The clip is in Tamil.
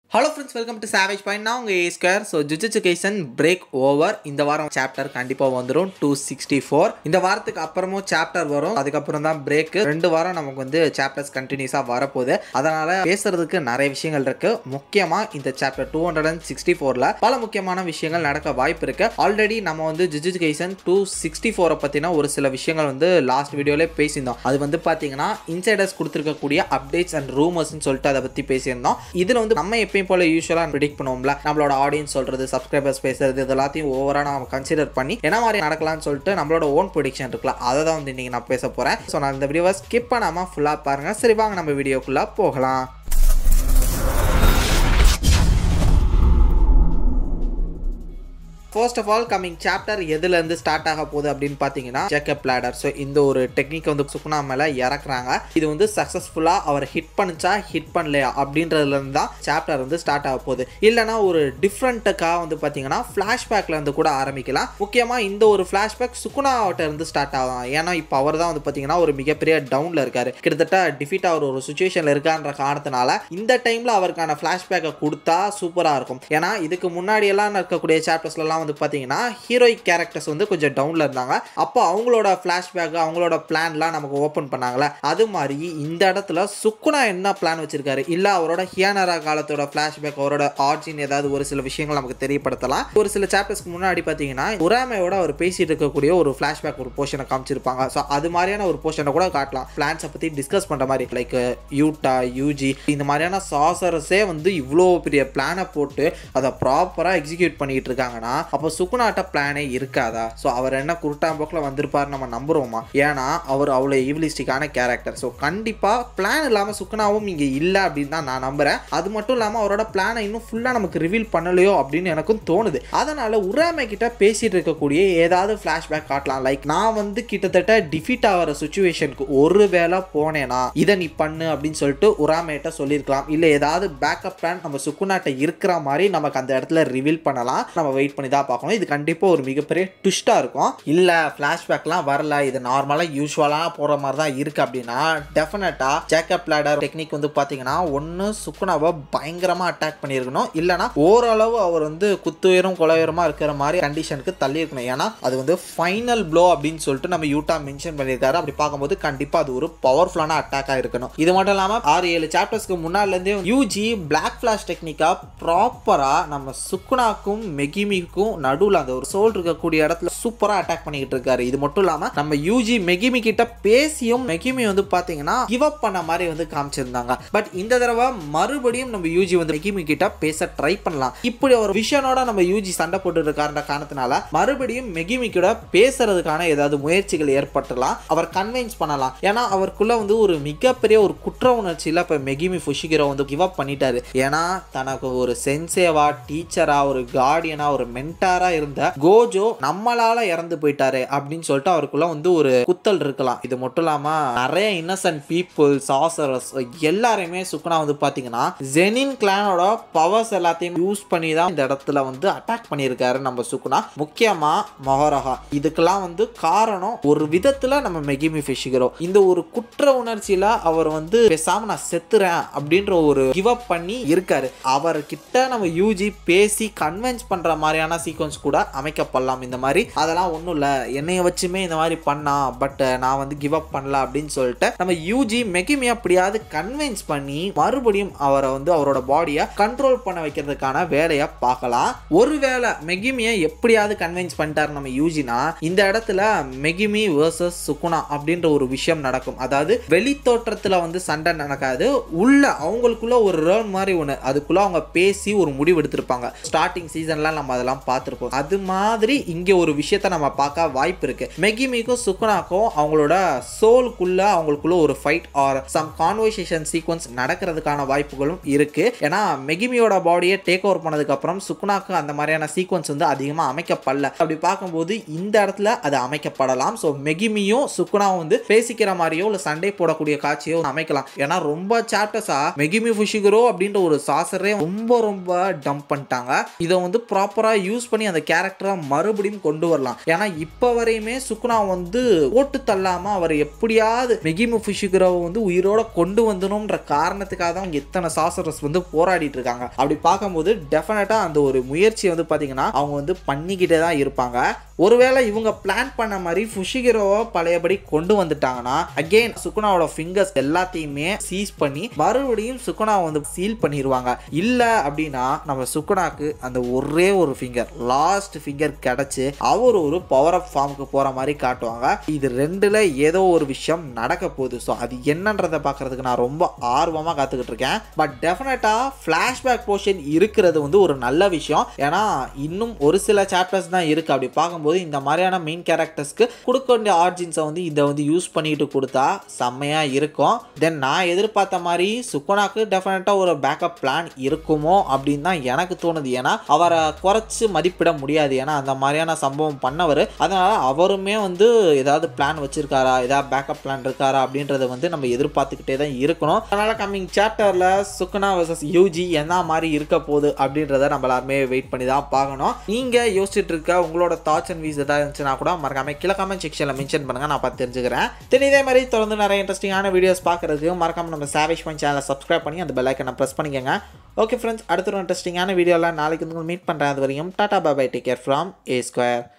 hello friends welcome to savage point நான் உங்கள் ஏஸ்கர் ஸோ ஜுஜுச்சு கைசன் பிரேக் ஓவர் இந்த வாரம் சாப்டர் கண்டிப்பாக வந்துடும் டூ சிக்ஸ்டி ஃபோர் இந்த வாரத்துக்கு அப்புறமும் சாப்டர் வரும் அதுக்கப்புறம் தான் பிரேக் ரெண்டு வாரம் நமக்கு வந்து சாப்டர்ஸ் கண்டினியூஸாக வரப்போகுது அதனால் பேசுறதுக்கு நிறைய விஷயங்கள் இருக்கு முக்கியமாக இந்த chapter two hundred and sixty ஃபோரில் பல முக்கியமான விஷயங்கள் நடக்க வாய்ப்பு இருக்கு ஆல்ரெடி நம்ம வந்து ஜுஜுச்சு கைசன் டூ சிக்ஸ்டி ஃபோரை பற்றின ஒரு சில விஷயங்கள் வந்து லாஸ்ட் வீடியோலே பேசியிருந்தோம் அது வந்து பார்த்தீங்கன்னா இன்சைடர்ஸ் கொடுத்துருக்கக்கூடிய அப்டேட்ஸ் அண்ட் ரூமர்ஸ்னு சொல்லிட்டு அதை பற்றி பேசியிருந்தோம் இதில் வந்து நம்ம எப்பயும் போல யூஸ்வலாக ப்ரிடிக் பண்ணுவோம்ல நம்மளோட ஆடியன்ஸ் சொல்றது சப்ஸ்கிரைபர்ஸ் பேசுறது இது எல்லாத்தையும் ஓவராக நம்ம கன்சிடர் பண்ணி என்ன மாதிரி நடக்கலாம்னு சொல்லிட்டு நம்மளோட ஓன் ப்ரொடிக்ஷன் இருக்கலாம் அதை தான் வந்து இன்னைக்கு நான் பேச போகிறேன் ஸோ நான் இந்த வீடியோவை ஸ்கிப் பண்ணாமல் ஃபுல்லாக பாருங்க சரி வாங்க நம்ம வீடியோக்குள்ளே போகலாம் first of all coming chapter எதுலேருந்து ஸ்டார்ட் ஆக போகுது அப்படின்னு பார்த்தீங்கன்னா ஜேக்கப் லேடர் ஸோ இந்த ஒரு டெக்னிக் வந்து சுகுணா மேலே இறக்குறாங்க இது வந்து சக்ஸஸ்ஃபுல்லாக அவர் ஹிட் பண்ணிச்சா ஹிட் பண்ணலையா அப்படின்றதுலேருந்து தான் சாப்டர் வந்து ஸ்டார்ட் ஆக போகுது இல்லைனா ஒரு டிஃப்ரெண்ட்டுக்காக வந்து பார்த்தீங்கன்னா ஃப்ளாஷ்பேக்கில் இருந்து கூட ஆரம்பிக்கலாம் முக்கியமாக இந்த ஒரு ஃப்ளாஷ்பேக் சுகுணாவிட்ட இருந்து ஸ்டார்ட் ஆகும் ஏன்னா இப்போ அவர் தான் வந்து பார்த்தீங்கன்னா ஒரு மிகப்பெரிய டவுனில் இருக்காரு கிட்டத்தட்ட டிஃபீட் அவர் ஒரு சுச்சுவேஷனில் இருக்கான்ற காரணத்தினால இந்த டைமில் அவருக்கான ஃப்ளாஷ்பேக்கை கொடுத்தா சூப்பராக இருக்கும் ஏன்னா இதுக்கு முன்னாடி எல்லாம் இருக்கக்கூடிய சாப்டர்ஸ்லாம் வந்து பார்த்தீங்கன்னா ஹீரோயிக் கேரக்டர்ஸ் வந்து கொஞ்சம் டவுனில் இருந்தாங்க அப்போ அவங்களோட ஃப்ளாஷ்பேக் அவங்களோட பிளான்லாம் நமக்கு ஓப்பன் பண்ணாங்களே அது மாதிரி இந்த இடத்துல சுக்குனா என்ன பிளான் வச்சிருக்காரு இல்லை அவரோட ஹியானரா காலத்தோட ஃப்ளாஷ்பேக் அவரோட ஆர்ஜின் ஏதாவது ஒரு சில விஷயங்கள் நமக்கு தெரியப்படுத்தலாம் ஒரு சில சாப்டர்ஸ்க்கு முன்னாடி பார்த்தீங்கன்னா உராமையோட அவர் பேசிட்டு இருக்கக்கூடிய ஒரு ஃப்ளாஷ்பேக் ஒரு போர்ஷனை காமிச்சிருப்பாங்க ஸோ அது மாதிரியான ஒரு போர்ஷனை கூட காட்டலாம் பிளான்ஸை பற்றி டிஸ்கஸ் பண்ணுற மாதிரி லைக் யூட்டா யூஜி இந்த மாதிரியான சாசரஸே வந்து இவ்வளோ பெரிய பிளானை போட்டு அதை ப்ராப்பராக எக்ஸிக்யூட் பண்ணிட்டு இருக்காங்கன்னா அப்போ சுக்குனாட்ட பிளானே இருக்காதா ஸோ அவர் என்ன குருட்டாம்போக்கில் வந்திருப்பார் நம்ம நம்புறோமா ஏன்னா அவர் அவ்வளோ ஈவிலிஸ்டிக்கான கேரக்டர் ஸோ கண்டிப்பாக பிளான் இல்லாமல் சுக்குனாவும் இங்கே இல்லை அப்படின்னு தான் நான் நம்புறேன் அது மட்டும் இல்லாமல் அவரோட பிளானை இன்னும் ஃபுல்லாக நமக்கு ரிவீல் பண்ணலையோ அப்படின்னு எனக்கும் தோணுது அதனால உராமை கிட்ட பேசிட்டு இருக்கக்கூடிய ஏதாவது ஃப்ளாஷ்பேக் காட்டலாம் லைக் நான் வந்து கிட்டத்தட்ட டிஃபீட் ஆகிற சுச்சுவேஷனுக்கு ஒரு வேளை போனேனா இதை நீ பண்ணு அப்படின்னு சொல்லிட்டு உராமையிட்ட சொல்லியிருக்கலாம் இல்லை ஏதாவது பேக்கப் பிளான் நம்ம சுக்குனாட்ட இருக்கிற மாதிரி நமக்கு அந்த இடத்துல ரிவீல் பண்ணலாம் நம்ம வெயிட் பண்ணி தான் பார்க்கணும் இது கண்டிப்பாக ஒரு மிகப்பெரிய ட்விஸ்ட்டாக இருக்கும் இல்லை ஃப்ளாஷ்பேக்லாம் வரல இது நார்மலாக யூஸ்வலாக போகிற மாதிரி தான் இருக்குது அப்படின்னா டெஃபினட்டாக ஜேக்கப் லேடர் டெக்னிக் வந்து பார்த்தீங்கன்னா ஒன்று சுக்குனாவை பயங்கரமாக அட்டாக் பண்ணியிருக்கணும் இல்லைனா ஓரளவு அவர் வந்து குத்துயரும் கொலையுரமாக இருக்கிற மாதிரி கண்டிஷனுக்கு தள்ளி இருக்கணும் ஏன்னா அது வந்து ஃபைனல் ப்ளோ அப்படின்னு சொல்லிட்டு நம்ம யூட்டா மென்ஷன் பண்ணியிருக்காரு அப்படி பார்க்கும்போது கண்டிப்பாக அது ஒரு பவர்ஃபுல்லான அட்டாக்காக இருக்கணும் இது மட்டும் இல்லாமல் ஆறு ஏழு சாப்டர்ஸ்க்கு முன்னாடிலேருந்தே யூஜி பிளாக் ஃப்ளாஷ் டெக்னிக்காக ப்ராப்பராக நம்ம சுக்குனாக்கும் மெகிமிக்கும் நடுவில் அந்த ஒரு சோல் இருக்கக்கூடிய இடத்துல சூப்பராக அட்டாக் பண்ணிக்கிட்டு இருக்காரு இது மட்டும் இல்லாமல் நம்ம யூஜி மெகிமி கிட்ட பேசியும் மெகிமி வந்து பார்த்தீங்கன்னா கிவ் அப் பண்ண மாதிரி வந்து காமிச்சிருந்தாங்க பட் இந்த தடவை மறுபடியும் நம்ம யூஜி வந்து மெகிமி கிட்ட பேச ட்ரை பண்ணலாம் இப்படி ஒரு விஷயனோட நம்ம யூஜி சண்டை போட்டு இருக்காருன்ற காரணத்தினால மறுபடியும் மெகிமி கூட பேசுறதுக்கான ஏதாவது முயற்சிகள் ஏற்பட்டலாம் அவர் கன்வின்ஸ் பண்ணலாம் ஏன்னா அவருக்குள்ள வந்து ஒரு மிகப்பெரிய ஒரு குற்ற உணர்ச்சியில் இப்போ மெகிமி ஃபுஷிகிரோ வந்து கிவ் அப் பண்ணிட்டாரு ஏன்னா தனக்கு ஒரு சென்சேவா டீச்சரா ஒரு கார்டியனா ஒரு மென்டாரா இருந்த கோஜோ நம்மளால இறந்து போயிட்டாரு அப்படின்னு சொல்லிட்டு அவருக்குள்ள வந்து ஒரு குத்தல் இருக்கலாம் இது மட்டும் இல்லாம நிறைய இன்னசென்ட் பீப்புள் சாசரஸ் எல்லாரையுமே சுக்குனா வந்து பாத்தீங்கன்னா ஜெனின் கிளானோட பவர்ஸ் எல்லாத்தையும் யூஸ் பண்ணி தான் இந்த இடத்துல வந்து அட்டாக் பண்ணியிருக்காரு நம்ம சுக்குனா முக்கியமா மொஹரஹா இதுக்கெல்லாம் வந்து காரணம் ஒரு விதத்துல நம்ம மெகிமி ஃபிஷிகிறோம் இந்த ஒரு குற்ற உணர்ச்சியில அவர் வந்து பேசாம நான் செத்துறேன் அப்படின்ற ஒரு கிவ் அப் பண்ணி இருக்காரு அவர்கிட்ட நம்ம யூஜி பேசி கன்வின்ஸ் பண்ற மாதிரியான சீக்வன்ஸ் கூட அமைக்கப்படலாம் இந்த மாதிரி அதெல்லாம் ஒன்றும் இல்லை என்னைய வச்சுமே இந்த மாதிரி பண்ணா பட் நான் வந்து கிவ் அப் பண்ணல அப்படின்னு சொல்லிட்டு நம்ம யூஜி மெகிமி அப்படியாவது கன்வின்ஸ் பண்ணி மறுபடியும் அவரை வந்து அவரோட பாடியை கண்ட்ரோல் பண்ண வைக்கிறதுக்கான வேலையை பார்க்கலாம் ஒருவேளை மெகிமியை எப்படியாவது கன்வின்ஸ் பண்ணிட்டாரு நம்ம யூஜினா இந்த இடத்துல மெகிமி வேர்சஸ் சுகுணா அப்படின்ற ஒரு விஷயம் நடக்கும் அதாவது வெளி தோற்றத்தில் வந்து சண்டை நடக்காது உள்ள அவங்களுக்குள்ள ஒரு ரேர்ன் மாதிரி ஒன்று அதுக்குள்ள அவங்க பேசி ஒரு முடிவு எடுத்திருப்பாங்க ஸ்டார்டிங் சீசன்லாம் நம்ம அதெல்லாம் பார்த்துருப்போம் அது மாதிரி இங்கே ஒரு விஷயத்த நம்ம பார்க்க வாய்ப்பு இருக்கு மெகிமிக்கும் சுக்குனாக்கும் அவங்களோட சோலுக்குள்ள அவங்களுக்குள்ள ஒரு fight or some conversation sequence நடக்கிறதுக்கான வாய்ப்புகளும் இருக்கு ஏன்னா மெகிமியோட பாடியை டேக் ஓவர் பண்ணதுக்கு அப்புறம் சுக்குனாக்கு அந்த மாதிரியான சீக்வன்ஸ் வந்து அதிகமாக அமைக்கப்படல அப்படி பார்க்கும்போது இந்த இடத்துல அது அமைக்கப்படலாம் ஸோ மெகிமியும் சுக்குனாவும் வந்து பேசிக்கிற மாதிரியோ இல்லை சண்டை போடக்கூடிய காட்சியோ அமைக்கலாம் ஏன்னா ரொம்ப சாப்டர்ஸா மெகிமி ஃபுஷிகரோ அப்படின்ற ஒரு சாசரே ரொம்ப ரொம்ப டம்ப் பண்ணிட்டாங்க இதை வந்து ப்ராப்பராக யூஸ் பண்ணி பண்ணி அந்த கேரக்டரை மறுபடியும் கொண்டு வரலாம் ஏன்னா இப்போ வரையுமே சுக்குனா வந்து போட்டு தள்ளாம அவர் எப்படியாவது மெகிமு ஃபிஷுகுரோவை வந்து உயிரோட கொண்டு வந்தணுன்ற காரணத்துக்காக தான் அவங்க இத்தனை சாசரஸ் வந்து போராடிட்டு இருக்காங்க அப்படி பார்க்கும்போது டெஃபினட்டாக அந்த ஒரு முயற்சியை வந்து பார்த்தீங்கன்னா அவங்க வந்து பண்ணிக்கிட்டே தான் இருப்பாங்க ஒருவேளை இவங்க பிளான் பண்ண மாதிரி ஃபுஷிகிரோவை பழையபடி கொண்டு வந்துட்டாங்கன்னா அகெயின் சுகுணாவோட ஃபிங்கர்ஸ் எல்லாத்தையுமே சீஸ் பண்ணி மறுபடியும் சுகுணாவை வந்து சீல் பண்ணிடுவாங்க இல்லை அப்படின்னா நம்ம சுகுணாக்கு அந்த ஒரே ஒரு ஃபிங்கர் லாஸ்ட் ஃபிங்கர் கிடச்சி அவர் ஒரு பவர் அப் ஃபார்முக்கு போகிற மாதிரி காட்டுவாங்க இது ரெண்டில் ஏதோ ஒரு விஷயம் நடக்க போகுது ஸோ அது என்னன்றதை பார்க்கறதுக்கு நான் ரொம்ப ஆர்வமாக காத்துக்கிட்டு இருக்கேன் பட் டெஃபினட்டாக ஃப்ளாஷ்பேக் போர்ஷன் இருக்கிறது வந்து ஒரு நல்ல விஷயம் ஏன்னா இன்னும் ஒரு சில சாப்டர்ஸ் தான் இருக்குது அப்படி பார்க்கும்போது இந்த மாதிரியான மெயின் கேரக்டர்ஸ்க்கு கொடுக்க வேண்டிய ஆர்ஜின்ஸை வந்து இதை வந்து யூஸ் பண்ணிட்டு கொடுத்தா செம்மையாக இருக்கும் தென் நான் எதிர்பார்த்த மாதிரி சுக்குனாக்கு டெஃபினட்டாக ஒரு பேக்கப் பிளான் இருக்குமோ அப்படின்னு தான் எனக்கு தோணுது ஏன்னா அவரை குறைச்சி மதிப்பிட முடியாது ஏன்னா அந்த மாதிரியான சம்பவம் பண்ணவர் அதனால அவருமே வந்து ஏதாவது பிளான் வச்சிருக்காரா ஏதாவது பேக்கப் பிளான் இருக்காரா அப்படின்றத வந்து நம்ம எதிர்பார்த்துக்கிட்டே தான் இருக்கணும் அதனால கம்மிங் சாப்டர்ல சுக்குனா வர்சஸ் யூஜி என்ன மாதிரி இருக்க போகுது அப்படின்றத நம்ம எல்லாருமே வெயிட் பண்ணி தான் பார்க்கணும் நீங்க யோசிச்சுட்டு இருக்க உங்களோட தாட்ஸ் அண்ட் வீஸ் ஏதாவது இருந்துச்சுன்னா கூட மறக்காம கீழே கமெண்ட் செக்ஷன்ல மென்ஷன் பண்ணுங்க நான் பார்த்து தெரிஞ்சுக்கிறேன் தென் இதே மாதிரி தொடர்ந்து நிறைய இன்ட்ரெஸ்டிங்கான வீடியோஸ் பார்க்கறதுக்கு மறக்காம நம்ம சாவேஷ் பண்ணி சேனலை சப்ஸ்கிரைப் பண்ணி அந்த பெல் ஐக்கனை ப்ரெஸ் பண்ணிக்கோங்க ஓகே ஃப்ரெண்ட்ஸ் அடுத்த ஒரு இன்ட்ரெஸ்டிங்கான வீடியோவில் நாளைக்கு வந்து மீட் பண்ணுறேன் அது வரையும் tata bye take care from A square